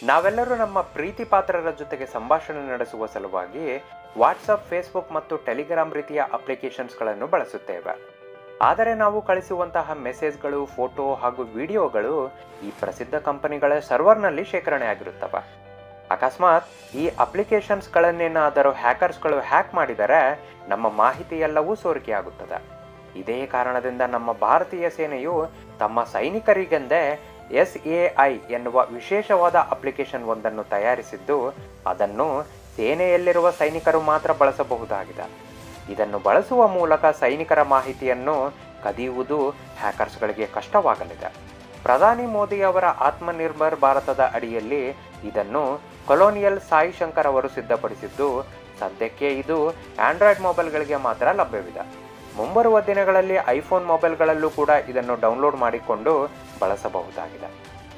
ನಾವೆಲ್ಲರೂ ನಮ್ಮ ಪ್ರೀತಿ ಪಾತ್ರರ ಜೊತೆಗೆ ಸಂಭಾಷಣೆ ನಡೆಸುವ ಸಲುವಾಗಿ ವಾಟ್ಸಪ್ ಫೇಸ್ಬುಕ್ ಮತ್ತು ಟೆಲಿಗ್ರಾಮ್ ರೀತಿಯ ಅಪ್ಲಿಕೇಶನ್ಸ್ಗಳನ್ನು ಬಳಸುತ್ತೇವೆ ಆದರೆ ನಾವು ಕಳಿಸುವಂತಹ ಮೆಸೇಜ್ಗಳು ಫೋಟೋ ಹಾಗೂ ವಿಡಿಯೋಗಳು ಈ ಪ್ರಸಿದ್ಧ ಕಂಪನಿಗಳ ಸರ್ವರ್ನಲ್ಲಿ ಶೇಖರಣೆ ಆಗಿರುತ್ತವೆ ಅಕಸ್ಮಾತ್ ಈ ಅಪ್ಲಿಕೇಶನ್ಸ್ಗಳನ್ನೇನಾದರೂ ಹ್ಯಾಕರ್ಸ್ಗಳು ಹ್ಯಾಕ್ ಮಾಡಿದರೆ ನಮ್ಮ ಮಾಹಿತಿ ಎಲ್ಲವೂ ಸೋರಿಕೆಯಾಗುತ್ತದೆ ಇದೇ ಕಾರಣದಿಂದ ನಮ್ಮ ಭಾರತೀಯ ಸೇನೆಯು ತಮ್ಮ ಸೈನಿಕರಿಗೆಂದೇ ಎಸ್ ಎ ಐ ಎನ್ನುವ ವಿಶೇಷವಾದ ಅಪ್ಲಿಕೇಶನ್ ಒಂದನ್ನು ತಯಾರಿಸಿದ್ದು ಅದನ್ನು ಸೇನೆಯಲ್ಲಿರುವ ಸೈನಿಕರು ಮಾತ್ರ ಬಳಸಬಹುದಾಗಿದೆ ಇದನ್ನು ಬಳಸುವ ಮೂಲಕ ಸೈನಿಕರ ಮಾಹಿತಿಯನ್ನು ಕದಿಯುವುದು ಹ್ಯಾಕರ್ಸ್ಗಳಿಗೆ ಕಷ್ಟವಾಗಲಿದೆ ಪ್ರಧಾನಿ ಮೋದಿ ಅವರ ಆತ್ಮನಿರ್ಭರ್ ಭಾರತದ ಅಡಿಯಲ್ಲಿ ಇದನ್ನು ಕೊಲೋನಿಯಲ್ ಸಾಯಿ ಶಂಕರ್ ಅವರು ಸಿದ್ಧಪಡಿಸಿದ್ದು ಸದ್ಯಕ್ಕೆ ಇದು ಆಂಡ್ರಾಯ್ಡ್ ಮೊಬೈಲ್ಗಳಿಗೆ ಮಾತ್ರ ಲಭ್ಯವಿದೆ ಮುಂಬರುವ ದಿನಗಳಲ್ಲಿ ಐಫೋನ್ ಮೊಬೈಲ್ಗಳಲ್ಲೂ ಕೂಡ ಇದನ್ನು ಡೌನ್ಲೋಡ್ ಮಾಡಿಕೊಂಡು ಬಳಸಬಹುದಾಗಿದೆ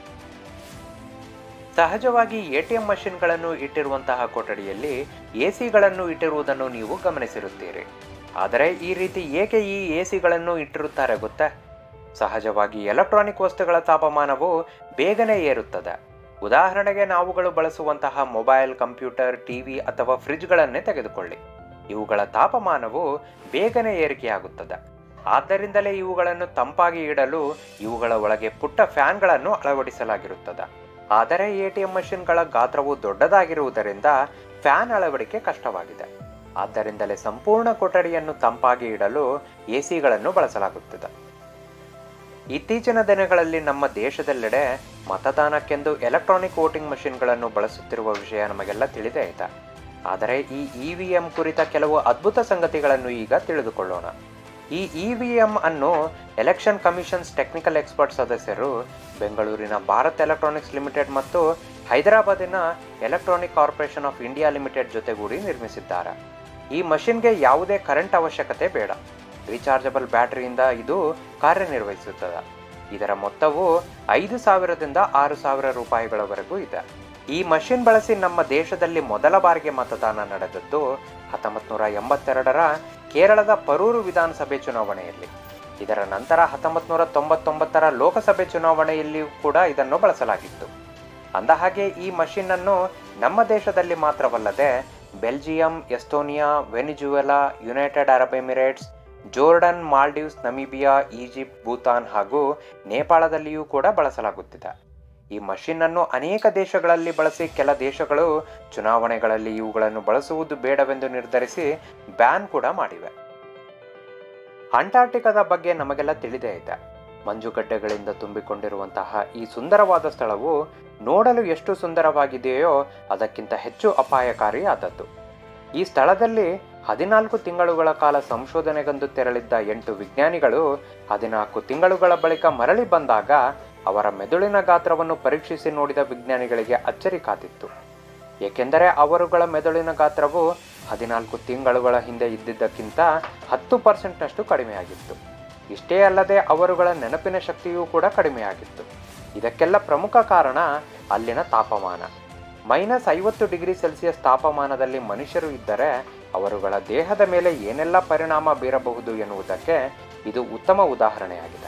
ಸಹಜವಾಗಿ ಎ ಟಿ ಎಂ ಮಷಿನ್ಗಳನ್ನು ಇಟ್ಟಿರುವಂತಹ ಕೊಠಡಿಯಲ್ಲಿ ಎ ಸಿಗಳನ್ನು ಇಟ್ಟಿರುವುದನ್ನು ನೀವು ಗಮನಿಸಿರುತ್ತೀರಿ ಆದರೆ ಈ ರೀತಿ ಏಕೆ ಈ ಎ ಸಿಗಳನ್ನು ಇಟ್ಟಿರುತ್ತಾರೆ ಗೊತ್ತಾ ಸಹಜವಾಗಿ ಎಲೆಕ್ಟ್ರಾನಿಕ್ ವಸ್ತುಗಳ ತಾಪಮಾನವು ಬೇಗನೆ ಏರುತ್ತದೆ ಉದಾಹರಣೆಗೆ ನಾವುಗಳು ಬಳಸುವಂತಹ ಮೊಬೈಲ್ ಕಂಪ್ಯೂಟರ್ ಟಿವಿ ಅಥವಾ ಫ್ರಿಡ್ಜ್ಗಳನ್ನೇ ತೆಗೆದುಕೊಳ್ಳಿ ಇವುಗಳ ತಾಪಮಾನವು ಬೇಗನೆ ಏರಿಕೆಯಾಗುತ್ತದೆ ಆದ್ದರಿಂದಲೇ ಇವುಗಳನ್ನು ತಂಪಾಗಿ ಇಡಲು ಇವುಗಳ ಒಳಗೆ ಪುಟ್ಟ ಫ್ಯಾನ್ಗಳನ್ನು ಅಳವಡಿಸಲಾಗಿರುತ್ತದೆ ಆದರೆ ಎ ಟಿ ಎಂ ಮಷಿನ್ಗಳ ಗಾತ್ರವು ದೊಡ್ಡದಾಗಿರುವುದರಿಂದ ಫ್ಯಾನ್ ಅಳವಡಿಕೆ ಕಷ್ಟವಾಗಿದೆ ಆದ್ದರಿಂದಲೇ ಸಂಪೂರ್ಣ ಕೊಠಡಿಯನ್ನು ತಂಪಾಗಿ ಇಡಲು ಎ ಸಿಗಳನ್ನು ಬಳಸಲಾಗುತ್ತದೆ ಇತ್ತೀಚಿನ ದಿನಗಳಲ್ಲಿ ನಮ್ಮ ದೇಶದೆಲ್ಲೆಡೆ ಮತದಾನಕ್ಕೆಂದು ಎಲೆಕ್ಟ್ರಾನಿಕ್ ವೋಟಿಂಗ್ ಮಷಿನ್ಗಳನ್ನು ಬಳಸುತ್ತಿರುವ ವಿಷಯ ನಮಗೆಲ್ಲ ತಿಳಿದೇ ಇದೆ ಆದರೆ ಈ ಇ ವಿ ಎಂ ಕುರಿತ ಕೆಲವು ಅದ್ಭುತ ಸಂಗತಿಗಳನ್ನು ಈಗ ತಿಳಿದುಕೊಳ್ಳೋಣ ಈ ಇ ವಿ ಎಂ ಅನ್ನು ಎಲೆಕ್ಷನ್ ಕಮಿಷನ್ಸ್ ಟೆಕ್ನಿಕಲ್ ಎಕ್ಸ್ಪರ್ಟ್ ಸದಸ್ಯರು ಬೆಂಗಳೂರಿನ ಭಾರತ್ ಎಲೆಕ್ಟ್ರಾನಿಕ್ಸ್ ಲಿಮಿಟೆಡ್ ಮತ್ತು ಹೈದರಾಬಾದಿನ electronic corporation of India limited ಜೊತೆಗೂಡಿ ನಿರ್ಮಿಸಿದ್ದಾರೆ ಈ ಮಷಿನ್ಗೆ ಯಾವುದೇ ಕರೆಂಟ್ ಅವಶ್ಯಕತೆ ಬೇಡ ರೀಚಾರ್ಜಬಲ್ ಬ್ಯಾಟರಿಯಿಂದ ಇದು ಕಾರ್ಯನಿರ್ವಹಿಸುತ್ತದೆ ಇದರ ಮೊತ್ತವು ಐದು ಸಾವಿರದಿಂದ ಆರು ಸಾವಿರ ರೂಪಾಯಿಗಳವರೆಗೂ ಇದೆ ಈ ಮಷಿನ್ ಬಳಸಿ ನಮ್ಮ ದೇಶದಲ್ಲಿ ಮೊದಲ ಬಾರಿಗೆ ಮತದಾನ ನಡೆದದ್ದು ಹತ್ತೊಂಬತ್ತು ನೂರ ಎಂಬತ್ತೆರಡರ ಕೇರಳದ ಪರೂರು ವಿಧಾನಸಭೆ ಚುನಾವಣೆಯಲ್ಲಿ ಇದರ ನಂತರ ಹತ್ತೊಂಬತ್ತು ನೂರ ತೊಂಬತ್ತೊಂಬತ್ತರ ಲೋಕಸಭೆ ಚುನಾವಣೆಯಲ್ಲಿಯೂ ಕೂಡ ಇದನ್ನು ಬಳಸಲಾಗಿತ್ತು ಅಂದಹಾಗೆ ಈ ಮಷಿನ್ ಅನ್ನು ನಮ್ಮ ದೇಶದಲ್ಲಿ ಮಾತ್ರವಲ್ಲದೆ Belgium Estonia Venezuela United Arab Emirates Jordan Maldives Namibia Egypt Bhutan ಹಾಗೂ ನೇಪಾಳದಲ್ಲಿಯೂ ಕೂಡ ಬಳಸಲಾಗುತ್ತಿದೆ ಈ ಮಷಿನ್ ಅನ್ನು ಅನೇಕ ದೇಶಗಳಲ್ಲಿ ಬಳಸಿ ಕೆಲ ದೇಶಗಳು ಚುನಾವಣೆಗಳಲ್ಲಿ ಇವುಗಳನ್ನು ಬಳಸುವುದು ಬೇಡವೆಂದು ನಿರ್ಧರಿಸಿ ಬ್ಯಾನ್ ಕೂಡ ಮಾಡಿವೆ ಅಂಟಾರ್ಟಿಕಾದ ಬಗ್ಗೆ ನಮಗೆಲ್ಲ ತಿಳಿದೇ ಇದೆ ಮಂಜುಗಡ್ಡೆಗಳಿಂದ ತುಂಬಿಕೊಂಡಿರುವಂತಹ ಈ ಸುಂದರವಾದ ಸ್ಥಳವು ನೋಡಲು ಎಷ್ಟು ಸುಂದರವಾಗಿದೆಯೋ ಅದಕ್ಕಿಂತ ಹೆಚ್ಚು ಅಪಾಯಕಾರಿ ಆದದ್ದು ಈ ಸ್ಥಳದಲ್ಲಿ ಹದಿನಾಲ್ಕು ತಿಂಗಳುಗಳ ಕಾಲ ಸಂಶೋಧನೆಗೆಂದು ತೆರಳಿದ್ದ ಎಂಟು ವಿಜ್ಞಾನಿಗಳು ಹದಿನಾಲ್ಕು ತಿಂಗಳುಗಳ ಬಳಿಕ ಮರಳಿ ಬಂದಾಗ ಅವರ ಮೆದುಳಿನ ಗಾತ್ರವನ್ನು ಪರೀಕ್ಷಿಸಿ ನೋಡಿದ ವಿಜ್ಞಾನಿಗಳಿಗೆ ಅಚ್ಚರಿ ಕಾದಿತ್ತು ಏಕೆಂದರೆ ಅವರುಗಳ ಮೆದುಳಿನ ಗಾತ್ರವು ಹದಿನಾಲ್ಕು ತಿಂಗಳುಗಳ ಹಿಂದೆ ಇದ್ದಿದ್ದಕ್ಕಿಂತ ಹತ್ತು ಪರ್ಸೆಂಟ್ನಷ್ಟು ಕಡಿಮೆಯಾಗಿತ್ತು ಇಷ್ಟೇ ಅಲ್ಲದೆ ಅವರುಗಳ ನೆನಪಿನ ಶಕ್ತಿಯೂ ಕೂಡ ಕಡಿಮೆಯಾಗಿತ್ತು ಇದಕ್ಕೆಲ್ಲ ಪ್ರಮುಖ ಕಾರಣ ಅಲ್ಲಿನ ತಾಪಮಾನ ಮೈನಸ್ ಐವತ್ತು ಡಿಗ್ರಿ ಸೆಲ್ಸಿಯಸ್ ತಾಪಮಾನದಲ್ಲಿ ಮನುಷ್ಯರು ಇದ್ದರೆ ಅವರುಗಳ ದೇಹದ ಮೇಲೆ ಏನೆಲ್ಲ ಪರಿಣಾಮ ಬೀರಬಹುದು ಎನ್ನುವುದಕ್ಕೆ ಇದು ಉತ್ತಮ ಉದಾಹರಣೆಯಾಗಿದೆ